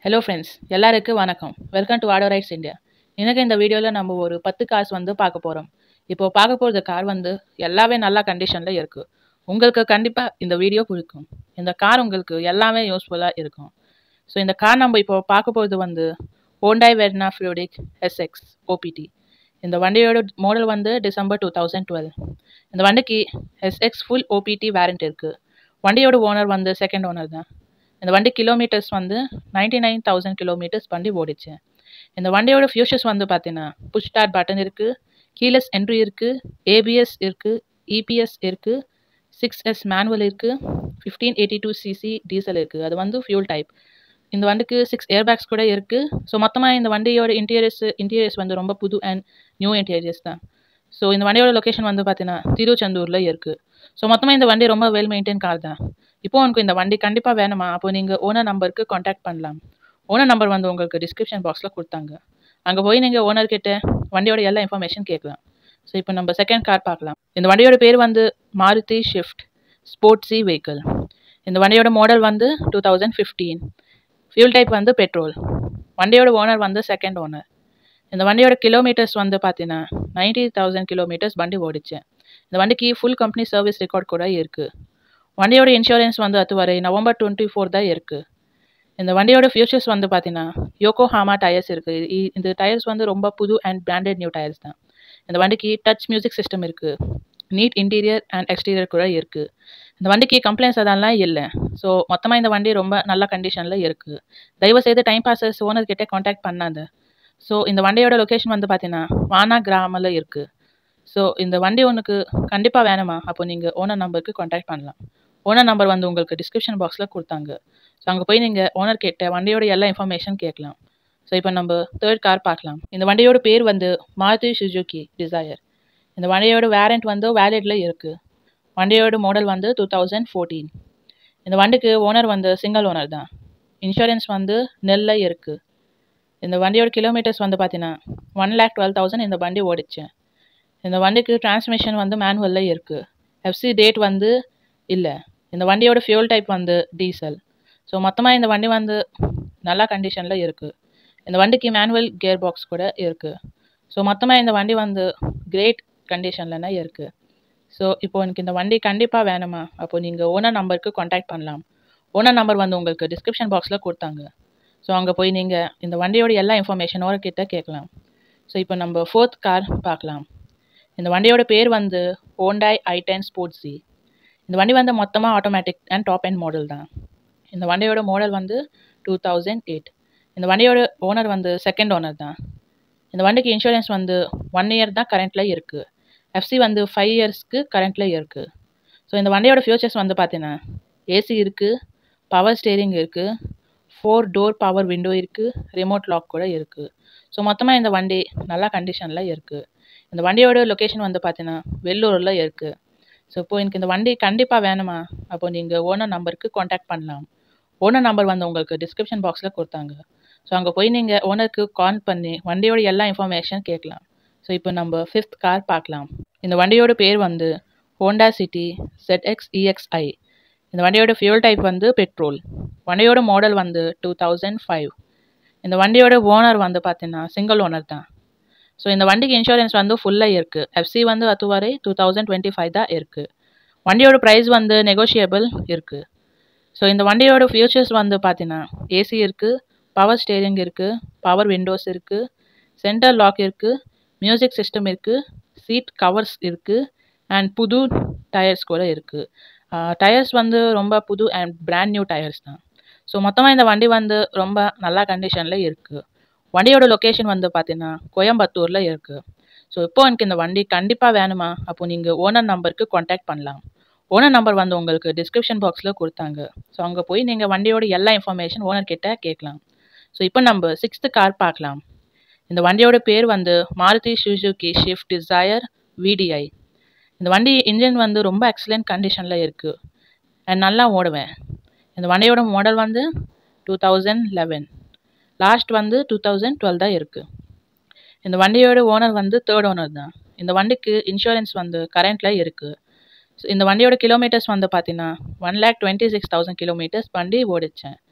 hello friends எல்லாருக்கும் வணக்கம் welcome to auto rides India எனக்கு இந்த வீடியோவில் நம்ம ஒரு பத்து கார்ஸ் வந்து பார்க்க போகிறோம் இப்போ பார்க்க போகிறது கார் வந்து எல்லாமே நல்ல கண்டிஷனில் இருக்குது உங்களுக்கு கண்டிப்பாக இந்த வீடியோ பிடிக்கும் இந்த கார் உங்களுக்கு எல்லாமே யூஸ்ஃபுல்லாக இருக்கும் ஸோ இந்த கார் நம்ம இப்போ பார்க்க போகிறது வந்து Hyundai Verna Fluidic SX OPT இந்த வண்டியோட மாடல் வந்து டிசம்பர் டூ தௌசண்ட் டுவெல் இந்த வண்டிக்கு எஸ்எக்ஸ் ஃபுல் ஓபிடி வேரண்ட் இருக்குது வண்டியோட ஓனர் வந்து செகண்ட் ஓனர் தான் இந்த வண்டி கிலோமீட்டர்ஸ் வந்து நைன்டி நைன் தௌசண்ட் கிலோமீட்டர்ஸ் வண்டி ஓடிச்சு இந்த வண்டியோட ஃபியூச்சர்ஸ் வந்து பார்த்தீங்கன்னா புஷ் ஸ்டார்ட் பட்டன் இருக்குது கீலஸ் என்ட்ரி இருக்குது ஏபிஎஸ் இருக்குது இபிஎஸ் இருக்குது சிக்ஸ் எஸ் மேனுவல் இருக்குது fifteen eighty two CC diesel இருக்குது அது வந்து ஃபியூல் டைப் இந்த வண்டிக்கு சிக்ஸ் ஏர்பேக்ஸ் கூட இருக்குது ஸோ மொத்தமாக இந்த வண்டியோட இன்டீரியர்ஸ் இன்டீரியர்ஸ் வந்து ரொம்ப புது அண்ட் நியூ இன்டீரியர்ஸ் தான் ஸோ இந்த வண்டியோட லொக்கேஷன் வந்து பார்த்தீங்கன்னா திருச்செந்தூரில் இருக்குது ஸோ மொத்தமாக இந்த வண்டி ரொம்ப வெல் மெயின்டைன் கார் தான் இப்போ உனக்கு இந்த வண்டி கண்டிப்பாக வேணுமா அப்போ நீங்கள் ஓனர் நம்பருக்கு காண்டாக்ட் பண்ணலாம் ஓனர் நம்பர் வந்து உங்களுக்கு டிஸ்கிரிப்ஷன் பாக்ஸில் கொடுத்தாங்க அங்கே போய் நீங்கள் ஓனர் கிட்ட வண்டியோட எல்லா இன்ஃபர்மேஷன் கேட்கலாம் ஸோ இப்போ நம்ம செகண்ட் கார் பார்க்கலாம் இந்த வண்டியோட பேர் வந்து மாருதி ஷிஃப்ட் ஸ்போர்ட்ஸி வெஹிக்கிள் இந்த வண்டியோட மாடல் வந்து two thousand fifteen fuel type வந்து பெட்ரோல் வண்டியோட ஓனர் வந்து செகண்ட் ஓனர் இந்த வண்டியோட கிலோமீட்டர்ஸ் வந்து பார்த்தீங்கன்னா நைன்டி தௌசண்ட் கிலோமீட்டர்ஸ் வண்டி ஓடிச்சு இந்த வண்டிக்கு ஃபுல் கம்பெனி சர்வீஸ் ரெக்கார்ட் கூட இருக்குது வண்டியோட இன்சூரன்ஸ் வந்து அது வரை நவம்பர் டுவெண்ட்டி ஃபோர் தான் இருக்குது இந்த வண்டியோட ஃபியூச்சர்ஸ் வந்து பார்த்தீங்கன்னா யோகோ ஹாமா டயர்ஸ் இருக்குது இந்த டயர்ஸ் வந்து ரொம்ப புது அண்ட் பிராண்டட் நியூ டயர்ஸ் தான் இந்த வண்டிக்கு டச் மியூசிக் சிஸ்டம் இருக்குது நீட் இன்டீரியர் அண்ட் எக்ஸ்டீரியர் கூட இருக்குது இந்த வண்டிக்கு கம்ப்ளைண்ட்ஸ் அதெல்லாம் இல்லை ஸோ மொத்தமாக இந்த வண்டி ரொம்ப நல்ல கண்டிஷனில் இருக்குது தயவு செய்து டைம் பாஸஸ் ஓனர் கிட்டே காண்டாக்ட் பண்ணாது ஸோ இந்த வண்டியோட லொக்கேஷன் வந்து பார்த்தீங்கன்னா வானா கிராமில் இருக்குது ஸோ இந்த வண்டி உனக்கு கண்டிப்பாக வேணுமா அப்போ நீங்கள் ஓனர் நம்பருக்கு காண்டாக்ட் பண்ணலாம் ஓனர் நம்பர் வந்து உங்களுக்கு டிஸ்கிரிப்ஷன் பாக்ஸில் கொடுத்தாங்க ஸோ அங்கே போய் நீங்கள் ஓனர் கேட்ட வண்டியோட எல்லா இன்ஃபர்மேஷன் கேட்கலாம் ஸோ இப்போ நம்ம தேர்ட் கார் பார்க்கலாம் இந்த வண்டியோட பேர் வந்து மாருதி சுஜுகி டிசையர் இந்த வண்டியோட வேரண்ட் வந்து வேலிடில் இருக்குது வண்டியோட மாடல் வந்து டூ தௌசண்ட் ஃபோர்டீன் இந்த வண்டிக்கு ஓனர் வந்து சிங்கிள் ஓனர் தான் இன்சூரன்ஸ் வந்து நெல்ல இருக்குது இந்த வண்டியோட கிலோமீட்டர்ஸ் வந்து பார்த்தீங்கன்னா ஒன் லேக் டுவெல் தௌசண்ட் இந்த வண்டி ஓடிச்சு இந்த வண்டிக்கு டிரான்ஸ்மிஷன் வந்து மேனுவலில் இருக்குது எஃப்சி டேட் வந்து இல்லை இந்த வண்டியோட ஃபியூல் டைப் வந்து டீசல் ஸோ மொத்தமாக இந்த வண்டி வந்து நல்ல கண்டிஷனில் இருக்குது இந்த வண்டிக்கு மேனுவல் கியர் பாக்ஸ் கூட இருக்குது ஸோ மொத்தமாக இந்த வண்டி வந்து கிரேட் கண்டிஷன்லனா இருக்குது ஸோ இப்போ எனக்கு இந்த வண்டி கண்டிப்பாக வேணுமா அப்போ நீங்கள் ஓனர் நம்பருக்கு காண்டாக்ட் பண்ணலாம் ஓனர் நம்பர் வந்து உங்களுக்கு டிஸ்கிரிப்ஷன் பாக்ஸில் கொடுத்தாங்க ஸோ அங்கே போய் நீங்கள் இந்த வண்டியோட எல்லா இன்ஃபர்மேஷனோட கிட்ட கேட்கலாம் ஸோ இப்போ நம்ம ஃபோர்த் கார் பார்க்கலாம் இந்த வண்டியோட பேர் வந்து Hyundai i ten sports G இந்த வண்டி வந்து மொத்தமாக automatic and top and model தான் இந்த வண்டியோட மாடல் வந்து டூ தௌசண்ட் எயிட் இந்த வண்டியோட ஓனர் வந்து செகண்ட் ஓனர் தான் இந்த வண்டிக்கு இன்சூரன்ஸ் வந்து ஒன் இயர் தான் கரண்ட்டில் இருக்குது எஃப்சி வந்து ஃபைவ் இயர்ஸ்க்கு கரண்ட்டில் இருக்குது ஸோ இந்த வண்டியோட ஃபியூச்சர்ஸ் வந்து பார்த்தீங்கன்னா ஏசி இருக்குது பவர் ஸ்டேரிங் இருக்குது ஃபோர் டோர் பவர் விண்டோ இருக்குது ரிமோட் லாக் கூட இருக்குது ஸோ மொத்தமாக இந்த வண்டி நல்லா கண்டிஷனில் இருக்குது இந்த வண்டியோட லொக்கேஷன் வந்து பார்த்தீங்கன்னா வெள்ளூரில் இருக்குது ஸோ இப்போ எனக்கு இந்த வண்டி கண்டிப்பாக வேணுமா அப்போ நீங்கள் ஓனர் நம்பருக்கு காண்டாக்ட் பண்ணலாம் ஓனர் நம்பர் வந்து உங்களுக்கு டிஸ்கிரிப்ஷன் பாக்ஸில் கொடுத்தாங்க ஸோ அங்கே போய் நீங்கள் ஓனருக்கு கால் பண்ணி வண்டியோட எல்லா இன்ஃபர்மேஷன் கேட்கலாம் ஸோ இப்போ நம்ம ஃபிஃப்த் கார் பார்க்கலாம் இந்த வண்டியோட பேர் வந்து ஹோண்டா சிட்டி ZX இஎக்ஸ்ஐ இந்த வண்டியோட ஃபியூல் டைப் வந்து பெட்ரோல் வண்டியோட மாடல் வந்து டூ தௌசண்ட் ஃபைவ் இந்த வண்டியோட ஓனர் வந்து பார்த்தீங்கன்னா சிங்கிள் ஓனர் தான் ஸோ இந்த வண்டிக்கு இன்சூரன்ஸ் வந்து ஃபுல்லாக இருக்குது எஃப்சி வந்து அதுவரை டூ தௌசண்ட் டுவெண்ட்டி ஃபைவ் தான் இருக்குது வண்டியோட ப்ரைஸ் வந்து நெகோஷியபிள் இருக்குது ஸோ இந்த வண்டியோட ஃபியூச்சர்ஸ் வந்து பார்த்தீங்கன்னா ஏசி இருக்குது பவர் ஸ்டேரிங் இருக்குது பவர் விண்டோஸ் இருக்குது சென்டர் லாக் இருக்குது மியூசிக் சிஸ்டம் இருக்குது சீட் கவர்ஸ் இருக்குது அண்ட் புது டயர்ஸ் கூட இருக்குது டயர்ஸ் வந்து ரொம்ப புது அண்ட் பிராண்ட் நியூ டயர்ஸ் தான் ஸோ மொத்தமாக இந்த வண்டி வந்து ரொம்ப நல்ல கண்டிஷனில் இருக்குது வண்டியோட லொக்கேஷன் வந்து பார்த்தீங்கன்னா கோயம்புத்தூரில் இருக்குது ஸோ இப்போ எனக்கு இந்த வண்டி கண்டிப்பாக வேணுமா அப்போ நீங்கள் ஓனர் நம்பருக்கு காண்டாக்ட் பண்ணலாம் ஓனர் நம்பர் வந்து உங்களுக்கு டிஸ்கிரிப்ஷன் பாக்ஸில் கொடுத்தாங்க ஸோ அங்கே போய் நீங்கள் வண்டியோட எல்லா இன்ஃபர்மேஷன் ஓனர் கிட்ட கேட்கலாம் ஸோ இப்போ நம்ம சிக்ஸ்த்து கார் பார்க்கலாம் இந்த வண்டியோட பேர் வந்து Maruti Suzuki Swift Dzire VDI இந்த வண்டி இன்ஜின் வந்து ரொம்ப எக்ஸலண்ட் கண்டிஷனில் இருக்குது அண்ட் நல்லா ஓடுவேன் இந்த வண்டியோட மாடல் வந்து டூ தௌசண்ட் லெவன் லாஸ்ட் வந்து டூ தௌசண்ட் டுவெல் தான் இருக்குது இந்த வண்டியோட ஓனர் வந்து தேர்ட் ஓனர் தான் இந்த வண்டிக்கு இன்சூரன்ஸ் வந்து கரண்ட்டில் இருக்குது இந்த வண்டியோட கிலோமீட்டர்ஸ் வந்து பார்த்தீங்கன்னா one lakh twenty six thousand kilometres வண்டி ஓடிச்சேன்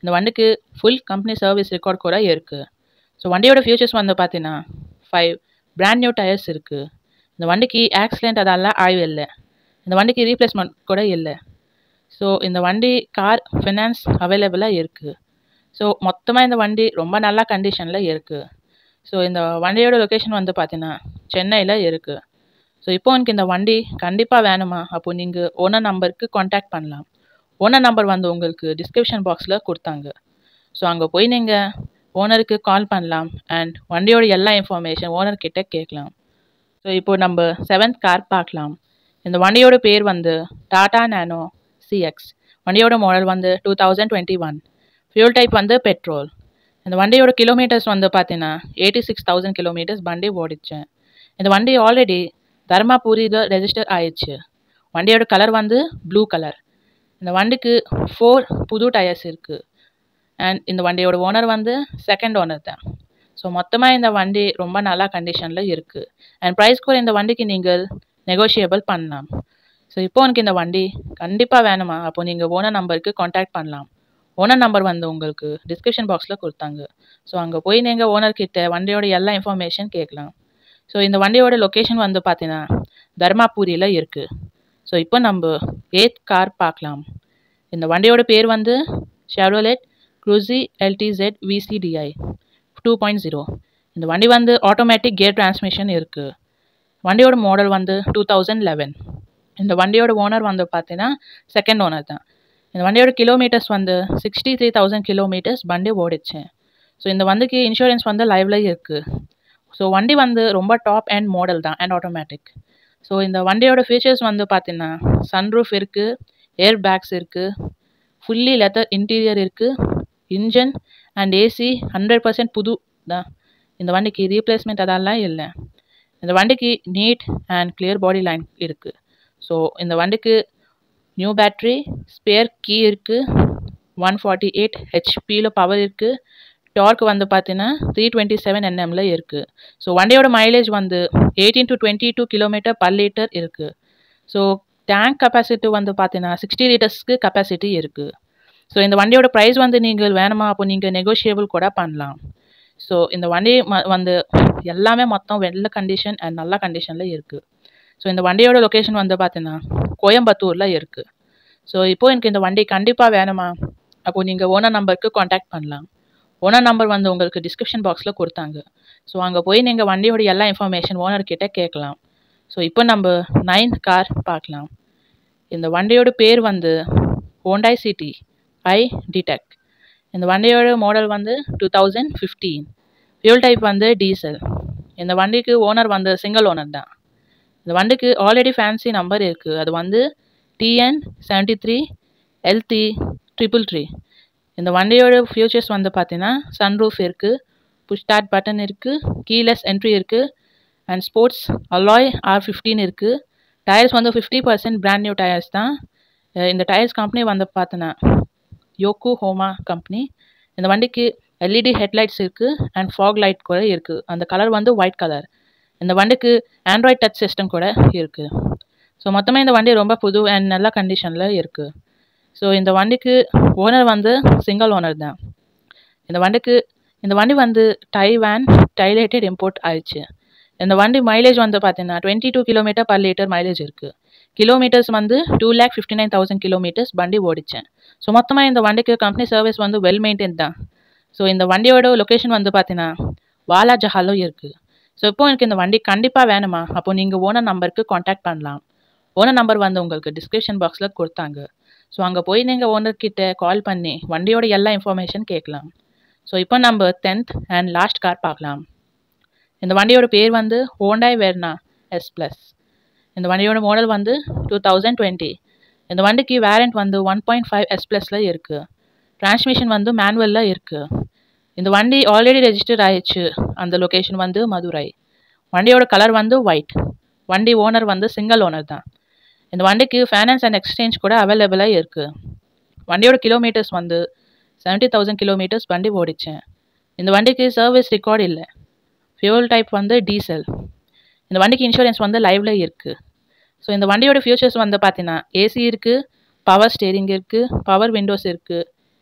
இந்த வண்டிக்கு ஃபுல் கம்பெனி சர்வீஸ் ரெக்கார்ட் கூட இருக்குது ஸோ வண்டியோட ஃபியூச்சர்ஸ் வந்து பார்த்தீங்கன்னா ஃபைவ் பிராண்ட் நியூ டயர்ஸ் இருக்குது இந்த வண்டிக்கு ஆக்சிடென்ட் அதெல்லாம் ஆய்வு இல்லை இந்த வண்டிக்கு ரீப்ளேஸ்மெண்ட் கூட இல்லை ஸோ இந்த வண்டி கார் ஃபினான்ஸ் அவைலபிளாக இருக்குது ஸோ மொத்தமாக இந்த வண்டி ரொம்ப நல்ல கண்டிஷனில் இருக்குது ஸோ இந்த வண்டியோட லொக்கேஷன் வந்து பார்த்தீங்கன்னா சென்னையில் இருக்குது ஸோ இப்போ எனக்கு இந்த வண்டி கண்டிப்பாக வேணுமா அப்போ நீங்கள் ஓனர் நம்பருக்கு காண்டாக்ட் பண்ணலாம் ஓனர் நம்பர் வந்து உங்களுக்கு டிஸ்கிரிப்ஷன் பாக்ஸில் கொடுத்தாங்க ஸோ அங்கே போய் நீங்கள் ஓனருக்கு கால் பண்ணலாம் அண்ட் வண்டியோட எல்லா இன்ஃபர்மேஷன் ஓனர்கிட்ட கேட்கலாம் ஸோ இப்போ நம்ம செவன்த் கார் பார்க்கலாம் இந்த வண்டியோட பேர் வந்து டாடா நேனோ சிஎக்ஸ் வண்டியோட மாடல் வந்து two thousand twenty one fuel type வந்து பெட்ரோல் இந்த வண்டியோட கிலோமீட்டர்ஸ் வந்து பார்த்தீங்கன்னா எயிட்டி சிக்ஸ் தௌசண்ட் கிலோமீட்டர்ஸ் வண்டி ஓடிச்சேன் இந்த வண்டி ஆல்ரெடி தர்மாபுரியில் ரெஜிஸ்டர் ஆயிடுச்சு வண்டியோட கலர் வந்து ப்ளூ கலர் இந்த வண்டிக்கு ஃபோர் புது டயர்ஸ் இருக்குது அண்ட் இந்த வண்டியோட ஓனர் வந்து செகண்ட் ஓனர் தான் ஸோ மொத்தமாக இந்த வண்டி ரொம்ப நல்லா கண்டிஷனில் இருக்குது அண்ட் ப்ரைஸ் கூட இந்த வண்டிக்கு நீங்கள் நெகோஷியபிள் பண்ணலாம் ஸோ இப்போ எனக்கு இந்த வண்டி கண்டிப்பாக வேணுமா அப்போ நீங்கள் ஓனர் நம்பருக்கு காண்டாக்ட் பண்ணலாம் ஓனர் நம்பர் வந்து உங்களுக்கு டிஸ்கிரிப்ஷன் பாக்ஸில் கொடுத்தாங்க ஸோ அங்கே போய் நீங்கள் ஓனர்கிட்ட வண்டியோட எல்லா இன்ஃபர்மேஷன் கேட்கலாம் ஸோ இந்த வண்டியோட லொக்கேஷன் வந்து பார்த்தீங்கன்னா தர்மாபுரியில் இருக்குது ஸோ இப்போ நம்ம ஏத் கார் பார்க்கலாம் இந்த வண்டியோட பேர் வந்து Chevrolet Cruze LTZ VCDI two point zero இந்த வண்டி வந்து ஆட்டோமேட்டிக் கியர் டிரான்ஸ்மிஷன் இருக்குது வண்டியோட மாடல் வந்து டூ தௌசண்ட் லெவன் இந்த வண்டியோட ஓனர் வந்து பார்த்தீங்கன்னா செகண்ட் ஓனர் தான் இந்த வண்டியோட கிலோமீட்டர்ஸ் வந்து சிக்ஸ்டி த்ரீ தௌசண்ட் கிலோமீட்டர்ஸ் வண்டி ஓடிச்சு ஸோ இந்த வண்டிக்கு இன்சூரன்ஸ் வந்து லைவ்ல இருக்குது ஸோ வண்டி வந்து ரொம்ப டாப் அண்ட் மாடல் தான் அண்ட் ஆட்டோமேட்டிக் ஸோ இந்த வண்டியோட ஃபீச்சர்ஸ் வந்து பார்த்தீங்கன்னா சன்ரூஃப் இருக்குது ஏர் பேக்ஸ் இருக்குது ஃபுல்லி லெதர் இன்டீரியர் இருக்குது engine and AC hundred percent புது தான் இந்த வண்டிக்கு ரீப்ளேஸ்மெண்ட் அதெல்லாம் இல்லை இந்த வண்டிக்கு neat and clear body line இருக்குது ஸோ இந்த வண்டிக்கு நியூ பேட்ரி ஸ்பேர் கீ இருக்குது ஒன் ஃபார்ட்டி எயிட் ஹெச்பியில் பவர் இருக்குது டார்க் வந்து பார்த்தீங்கன்னா த்ரீ டுவெண்ட்டி செவன் என்எம்ல இருக்குது ஸோ வண்டியோட மைலேஜ் வந்து eighteen to twenty two kilometre per litre இருக்குது ஸோ டேங்க் கெப்பாசிட்டி வந்து பார்த்தீங்கன்னா சிக்ஸ்டி லிட்டர்ஸ்க்கு கெப்பாசிட்டி இருக்குது ஸோ இந்த வண்டியோட ப்ரைஸ் வந்து நீங்கள் வேணுமா அப்போ நீங்கள் நெகோஷியபிள் கூட பண்ணலாம் ஸோ இந்த வண்டி ம வந்து எல்லாமே மொத்தம் வெள்ள கண்டிஷன் அண்ட் நல்ல கண்டிஷனில் இருக்குது ஸோ இந்த வண்டியோட லொக்கேஷன் வந்து பார்த்தீங்கன்னா கோயம்புத்தூரில் இருக்குது ஸோ இப்போ எனக்கு இந்த வண்டி கண்டிப்பாக வேணுமா அப்போது நீங்கள் ஓனர் நம்பருக்கு காண்டாக்ட் பண்ணலாம் ஓனர் நம்பர் வந்து உங்களுக்கு டிஸ்கிரிப்ஷன் பாக்ஸில் கொடுத்தாங்க ஸோ அங்கே போய் நீங்கள் வண்டியோட எல்லா இன்ஃபர்மேஷன் ஓனர்கிட்ட கேட்கலாம் ஸோ இப்போ நம்ம நைன்த் கார் பார்க்கலாம் இந்த வண்டியோட பேர் வந்து ஹோண்டாய் சிட்டி ஐ டிடெக் இந்த வண்டியோட மாடல் வந்து two thousand fifteen fuel type வந்து டீசல் இந்த வண்டிக்கு ஓனர் வந்து சிங்கிள் ஓனர் தான் இந்த வண்டிக்கு ஆல்ரெடி ஃபேன்சி நம்பர் இருக்குது அது வந்து TN seventy three LD triple three இந்த வண்டியோட ஃபியூச்சர்ஸ் வந்து பார்த்தீங்கன்னா சன்ரூஃப் இருக்குது புஷ் ஸ்டார்ட் பட்டன் இருக்குது கீலெஸ் என்ட்ரி இருக்குது and sports alloy R fifteen இருக்குது டயர்ஸ் வந்து fifty percent brand new tyres தான் இந்த டயர்ஸ் கம்பெனி வந்து பார்த்தோன்னா யோக்கு ஹோமா கம்பெனி இந்த வண்டிக்கு எல்இடி ஹெட்லைட்ஸ் இருக்குது அண்ட் ஃபாக் லைட் கூட இருக்குது அந்த கலர் வந்து ஒயிட் கலர் இந்த வண்டிக்கு ஆண்ட்ராய்ட் டச் சிஸ்டம் கூட இருக்குது ஸோ மொத்தமாக இந்த வண்டி ரொம்ப புது அண்ட் நல்ல கண்டிஷனில் இருக்குது ஸோ இந்த வண்டிக்கு ஓனர் வந்து சிங்கிள் ஓனர் தான் இந்த வண்டிக்கு இந்த வண்டி வந்து டைவான் டைலேட்டட் இம்போர்ட் ஆயிடுச்சு இந்த வண்டி மைலேஜ் வந்து பார்த்தீங்கன்னா twenty two kilometre per litre mileage இருக்குது கிலோமீட்டர்ஸ் வந்து two lakh fifty nine thousand kilometres வண்டி ஓடிச்சேன் ஸோ மொத்தமாக இந்த வண்டிக்கு கம்பெனி சர்வீஸ் வந்து வெல் மெயின்டைன் தான் ஸோ இந்த வண்டியோட லொக்கேஷன் வந்து பார்த்தீங்கன்னா வாலாஜஹாலும் இருக்குது ஸோ இப்போ எனக்கு இந்த வண்டி கண்டிப்பாக வேணுமா அப்போ நீங்கள் ஓனர் நம்பருக்கு காண்டாக்ட் பண்ணலாம் ஓனர் நம்பர் வந்து உங்களுக்கு டிஸ்கிரிப்ஷன் பாக்ஸில் கொடுத்தாங்க ஸோ அங்கே போய் நீங்கள் ஓனர்கிட்ட கால் பண்ணி வண்டியோட எல்லா இன்ஃபர்மேஷன் கேட்கலாம் ஸோ இப்போ நம்ம டென்த் அண்ட் லாஸ்ட் கார் பார்க்கலாம் இந்த வண்டியோட பேர் வந்து ஹோண்டாய் வெர்னா எஸ் ப்ளஸ் இந்த வண்டியோட மாடல் வந்து டூ தௌசண்ட் டுவெண்ட்டி இந்த வண்டிக்கு வேரண்ட் வந்து ஒன் பாயிண்ட் ஃபைவ் எஸ் ப்ளஸில் இருக்குது டிரான்ஸ்மிஷன் வந்து மேனுவலில் இருக்குது இந்த வண்டி ஆல்ரெடி ரெஜிஸ்டர் ஆயிடுச்சு அந்த லொக்கேஷன் வந்து மதுரை வண்டியோட கலர் வந்து ஒயிட் வண்டி ஓனர் வந்து சிங்கிள் ஓனர் தான் இந்த வண்டிக்கு ஃபைனான்ஸ் அண்ட் எக்ஸ்சேஞ்ச் கூட அவைலபிளாக இருக்குது வண்டியோட கிலோமீட்டர்ஸ் வந்து செவன்ட்டி தௌசண்ட் கிலோமீட்டர்ஸ் வண்டி ஓடிச்சேன் இந்த வண்டிக்கு சர்வீஸ் ரெக்கார்ட் இல்லை ஃபியூல் டைப் வந்து டீசல் இந்த வண்டிக்கு இன்சூரன்ஸ் வந்து லைவ்ல இருக்குது ஸோ இந்த வண்டியோட ஃபியூச்சர்ஸ் வந்து பார்த்தீங்கன்னா ஏசி இருக்குது பவர் ஸ்டேரிங் இருக்குது பவர் விண்டோஸ் இருக்குது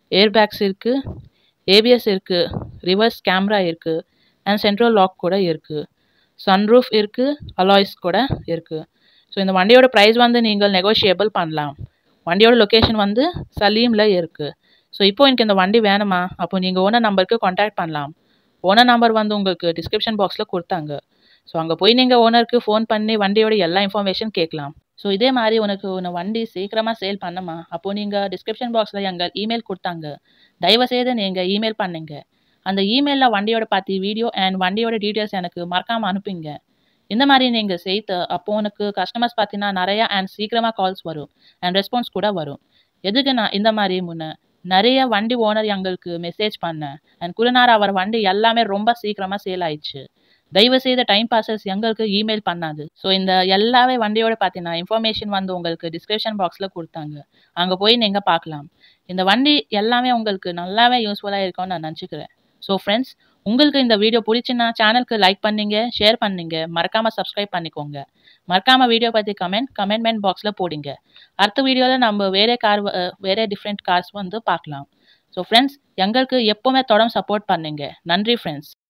ஏர் பேக்ஸ் இருக்குது ஏபிஎஸ் இருக்குது ரிவர்ஸ் கேமரா இருக்குது அண்ட் சென்ட்ரல் லாக் கூட இருக்குது சன்ரூஃப் இருக்குது அலாய்ஸ் கூட இருக்குது ஸோ இந்த வண்டியோட ப்ரைஸ் வந்து நீங்கள் நெகோஷியபிள் பண்ணலாம் வண்டியோட லொக்கேஷன் வந்து சலீமில் இருக்குது ஸோ இப்போ எனக்கு இந்த வண்டி வேணுமா அப்போ நீங்கள் ஓனர் நம்பருக்கு காண்டாக்ட் பண்ணலாம் ஓனர் நம்பர் வந்து உங்களுக்கு டிஸ்கிரிப்ஷன் பாக்ஸில் கொடுத்தாங்க ஸோ அங்கே போய் நீங்கள் ஓனருக்கு ஃபோன் பண்ணி வண்டியோட எல்லா இன்ஃபர்மேஷன் கேட்கலாம் ஸோ இதே மாதிரி உனக்கு உன்னை வண்டி சீக்கிரமாக சேல் பண்ணுமா அப்போ நீங்கள் டிஸ்கிரிப்ஷன் பாக்ஸில் எங்கள் இமெயில் கொடுத்தாங்க தயவுசெய்து நீங்கள் இமெயில் பண்ணுங்க அந்த இமெயிலில் வண்டியோட பார்த்து வீடியோ அண்ட் வண்டியோட டீட்டெயில்ஸ் எனக்கு மறக்காமல் அனுப்புங்க இந்த மாதிரி நீங்கள் செய்து அப்போ உனக்கு கஸ்டமர்ஸ் பார்த்தீங்கன்னா நிறையா அண்ட் சீக்கிரமாக கால்ஸ் வரும் அண்ட் ரெஸ்பான்ஸ் கூட வரும் எதுக்கு நான் இந்த மாதிரி முன்ன நிறைய வண்டி ஓனர் எங்களுக்கு மெசேஜ் பண்ணேன் அண்ட் குருநார் அவர் வண்டி எல்லாமே ரொம்ப சீக்கிரமாக சேல் ஆயிடுச்சு தயவு செய்த டைம் பாசஸ் எங்களுக்கு இமெயில் பண்ணாது ஸோ இந்த எல்லாவே வண்டியோட பார்த்தீங்கன்னா இன்ஃபர்மேஷன் வந்து உங்களுக்கு டிஸ்கிரிப்ஷன் பாக்ஸில் கொடுத்தாங்க அங்கே போய் நீங்கள் பார்க்கலாம் இந்த வண்டி எல்லாமே உங்களுக்கு நல்லாவே யூஸ்ஃபுல்லாக இருக்கும்னு நான் நினச்சிக்கிறேன் ஸோ ஃப்ரெண்ட்ஸ் உங்களுக்கு இந்த வீடியோ பிடிச்சுன்னா சேனலுக்கு லைக் பண்ணீங்க ஷேர் பண்ணீங்க மறக்காமல் சப்ஸ்கிரைப் பண்ணிக்கோங்க மறக்காமல் வீடியோ பற்றி கமெண்ட் கமெண்ட்மெண்ட் பாக்ஸில் போடுங்க அடுத்த வீடியோவில் நம்ம வேறே கார் வேறே டிஃப்ரெண்ட் கார்ஸ் வந்து பார்க்கலாம் ஸோ ஃப்ரெண்ட்ஸ் எங்களுக்கு எப்போவுமே தொடர்ந்து சப்போர்ட் பண்ணுங்க நன்றி ஃப்ரெண்ட்ஸ்